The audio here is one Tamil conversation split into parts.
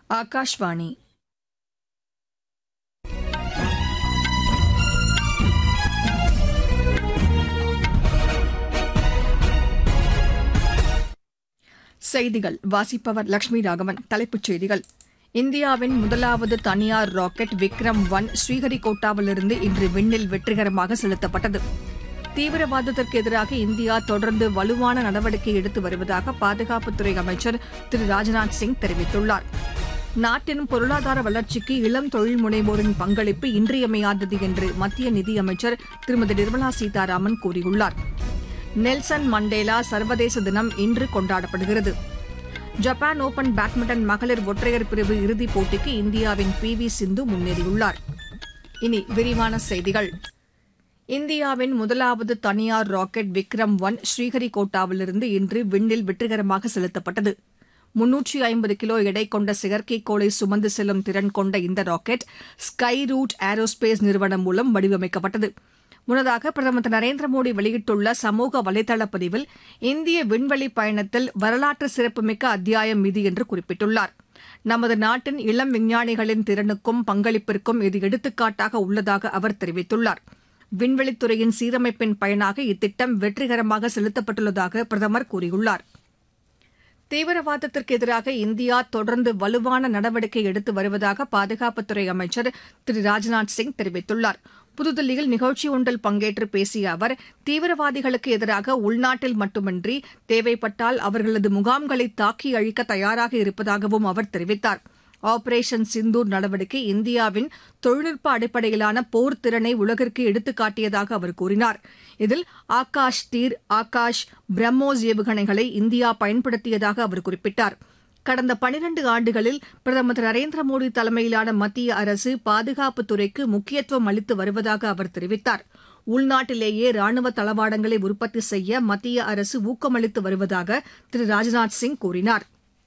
ஆகாஷ்வாணி செய்திகள் வாசிப்பவர் லட்சுமி ராகவன் தலைப்புச் செய்திகள் இந்தியாவின் முதலாவது தனியார் ராக்கெட் விக்ரம் ஒன் ஸ்ரீஹரிகோட்டாவிலிருந்து இன்று விண்ணில் வெற்றிகரமாக செலுத்தப்பட்டது தீவிரவாதத்திற்கு எதிராக இந்தியா தொடர்ந்து வலுவான நடவடிக்கை எடுத்து வருவதாக பாதுகாப்புத்துறை அமைச்சர் திரு ராஜ்நாத் சிங் தெரிவித்துள்ளார் நாட்டின் பொருளாதார வளர்ச்சிக்கு இளம் தொழில் முனைவோரின் பங்களிப்பு இன்றியமையாதது என்று மத்திய நிதியமைச்சர் திருமதி நிர்மலா சீதாராமன் கூறியுள்ளார் நெல்சன் மண்டேலா சர்வதேச தினம் இன்று கொண்டாடப்படுகிறது ஜப்பான் ஓபன் பேட்மிண்டன் மகளிர் ஒற்றையர் பிரிவு இறுதிப் போட்டிக்கு இந்தியாவின் பி வி சிந்து முன்னேறியுள்ளார் இனி விரிவான செய்திகள் இந்தியாவின் முதலாவது தனியார் ராக்கெட் விக்ரம் ஒன் ஸ்ரீஹரிகோட்டாவிலிருந்து இன்று விண்ணில் வெற்றிகரமாக செலுத்தப்பட்டது முன்னூற்றி ஐம்பது கிலோ எடை கொண்ட செயற்கைக்கோளை சுமந்து செல்லும் திறன் கொண்ட இந்த ராக்கெட் ஸ்கை ரூட் ஏரோஸ்பேஸ் நிறுவனம் மூலம் வடிவமைக்கப்பட்டது முன்னதாக பிரதமர் திரு நரேந்திர மோடி வெளியிட்டுள்ள சமூக வலைதள பதிவில் இந்திய விண்வெளி பயணத்தில் வரலாற்று சிறப்புமிக்க அத்தியாயம் இது என்று குறிப்பிட்டுள்ளார் நமது நாட்டின் இளம் விஞ்ஞானிகளின் திறனுக்கும் பங்களிப்பிற்கும் இது எடுத்துக்காட்டாக உள்ளதாக அவர் தெரிவித்துள்ளார் விண்வெளித்துறையின் சீரமைப்பின் பயனாக இத்திட்டம் வெற்றிகரமாக செலுத்தப்பட்டுள்ளதாக பிரதமர் கூறியுள்ளார் தீவிரவாதத்திற்கு எதிராக இந்தியா தொடர்ந்து வலுவான நடவடிக்கை எடுத்து வருவதாக பாதுகாப்புத்துறை அமைச்சர் திரு ராஜ்நாத் சிங் தெரிவித்துள்ளார் புதுதில்லியில் நிகழ்ச்சி ஒன்றில் பங்கேற்று பேசிய அவர் தீவிரவாதிகளுக்கு எதிராக உள்நாட்டில் மட்டுமின்றி தேவைப்பட்டால் அவர்களது முகாம்களை தாக்கி அழிக்க தயாராக இருப்பதாகவும் அவர் தெரிவித்தார் ஆபரேஷன் சிந்தூர் நடவடிக்கை இந்தியாவின் தொழில்நுட்ப அடிப்படையிலான போர் திறனை உலகிற்கு எடுத்துக்காட்டியதாக அவர் கூறினார் இதில் ஆகாஷ் தீர் ஆகாஷ் பிரம்மோஸ் ஏவுகணைகளை இந்தியா பயன்படுத்தியதாக அவர் குறிப்பிட்டார் கடந்த பனிரண்டு ஆண்டுகளில் பிரதமர் திரு நரேந்திர மோடி தலைமையிலான மத்திய அரசு பாதுகாப்புத் துறைக்கு முக்கியத்துவம் அளித்து வருவதாக அவர் தெரிவித்தார் உள்நாட்டிலேயே ராணுவ தளவாடங்களை உற்பத்தி செய்ய மத்திய அரசு ஊக்கமளித்து வருவதாக திரு ராஜ்நாத் சிங் கூறினார்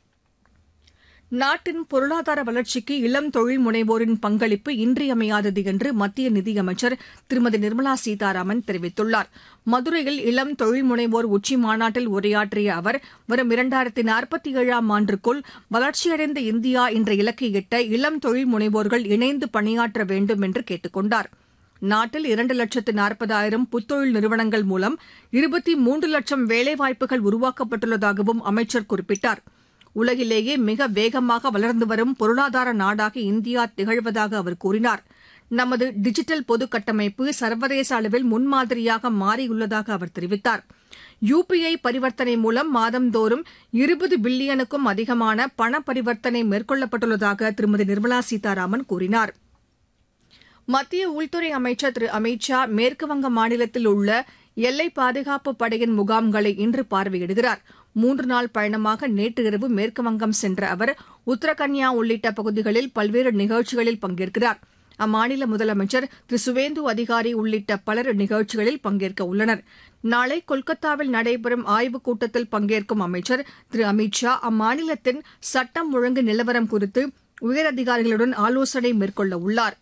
நாட்டின் பொருளாதார வளர்ச்சிக்கு இளம் தொழில் முனைவோரின் பங்களிப்பு இன்றியமையாதது என்று மத்திய நிதியமைச்சர் திருமதி நிர்மலா சீதாராமன் தெரிவித்துள்ளார் மதுரையில் இளம் தொழில் முனைவோர் உச்சி மாநாட்டில் உரையாற்றிய அவர் வரும் இரண்டாயிரத்தி நாற்பத்தி ஏழாம் ஆண்டுக்குள் வளர்ச்சியடைந்த இந்தியா என்ற இலக்கை எட்ட இளம் தொழில் முனைவோர்கள் இணைந்து பணியாற்ற வேண்டும் என்று கேட்டுக் கொண்டார் நாட்டில் இரண்டு லட்சத்து நாற்பதாயிரம் புத்தொழில் நிறுவனங்கள் மூலம் இருபத்தி மூன்று லட்சம் வேலைவாய்ப்புகள் உருவாக்கப்பட்டுள்ளதாகவும் அமைச்சர் குறிப்பிட்டார் உலகிலேயே மிக வேகமாக வளர்ந்து வரும் பொருளாதார நாடாக இந்தியா திகழ்வதாக அவர் கூறினார் நமது டிஜிட்டல் பொது கட்டமைப்பு சர்வதேச அளவில் முன்மாதிரியாக மாறியுள்ளதாக அவர் தெரிவித்தார் யுபிஐ பரிவர்த்தனை மூலம் மாதந்தோறும் இருபது பில்லியனுக்கும் அதிகமான பண பரிவர்த்தனை மேற்கொள்ளப்பட்டுள்ளதாக திருமதி நிர்மலா சீதாராமன் கூறினார் மத்திய உள்துறை அமைச்சர் திரு அமித் ஷா மேற்குவங்க மாநிலத்தில் உள்ள எல்லை பாதுகாப்பு படையின் முகாம்களை இன்று பார்வையிடுகிறார் மூன்று நாள் பயணமாக நேற்று இரவு மேற்குவங்கம் சென்ற அவர் உத்தரகன்யா உள்ளிட்ட பகுதிகளில் பல்வேறு நிகழ்ச்சிகளில் பங்கேற்கிறார் அம்மாநில முதலமைச்சர் திரு சுவேந்து அதிகாரி உள்ளிட்ட பலர் நிகழ்ச்சிகளில் பங்கேற்க உள்ளனர் நாளை கொல்கத்தாவில் நடைபெறும் ஆய்வுக் கூட்டத்தில் பங்கேற்கும் அமைச்சர் திரு அமித் ஷா அம்மாநிலத்தின் சட்டம் ஒழுங்கு நிலவரம் குறித்து உயரதிகாரிகளுடன் ஆலோசனை மேற்கொள்ள உள்ளார்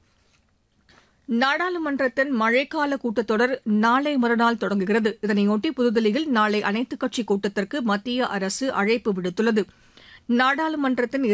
நாடாளுமன்றத்தின் மழைக்கால கூட்டத்தொடர் நாளை மறுநாள் தொடங்குகிறது இதனையொட்டி புதுதில்லியில் நாளை அனைத்துக் கட்சி கூட்டத்திற்கு மத்திய அரசு அழைப்பு விடுத்துள்ளது நாடாளுமன்றத்தின்